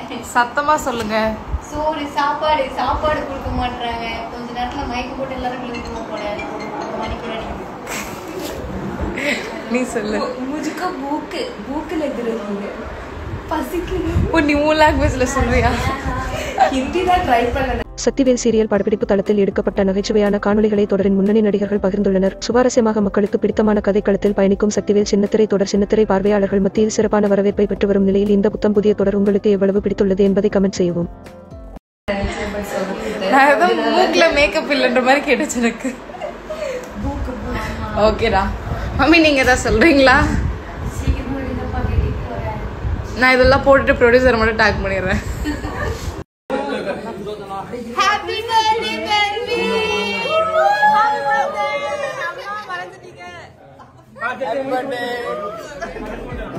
சத்தமா சொல்லுங்க சோறு சாப்பாடு சாப்பாடு கொடுக்க மாட்டாங்க கொஞ்ச நேரத்துல மயக்க போட்டு எல்லாரும் விழுந்துருவோம் போல மணிக்கூட நீ சொல்லு मुझको भूख भूख लग रही है பசிக்குது ஓ நீ உன் லாங்குவேஜ்ல சொல்றியா ஹிந்தி தான் ட்ரை பண்ணேன் சக்திவேல் சீரியல் படப்பிடிப்பு தளத்தில் எடுக்கப்பட்ட நகைச்சுவையான காணொளிகளை தொடரின் முன்னணி நடிகர்கள் பகிர்ந்துள்ளனர் சுவாரஸ்யமாக மக்களுக்கு பிடித்தமான கதைக்களத்தில் பயணிக்கும் சக்திவேல் சின்னத்திரை தொடர் சின்னத்திரை பார்வையாளர்கள் மத்தியில் சிறப்பான வரவேற்பை பெற்று வரும் நிலையில் இந்த புத்தம் புதிய தொடர் உங்களுக்கு எவ்வளவு பிடித்துள்ளது என்பதை கமெண்ட் செய்யவும் நான் ஏதோ மூக்குல மேக்கப் இல்லைன்ற மாதிரி கேட்டுச்சு எனக்கு ஓகேடா மம்மி நீங்க ஏதாவது சொல்றீங்களா நான் இதெல்லாம் போட்டுட்டு ப்ரொடியூசர் மட்டும் டேக் பண்ணிடுறேன் ஹாப்பி பர்த்டே பெர்வி Happy birthday.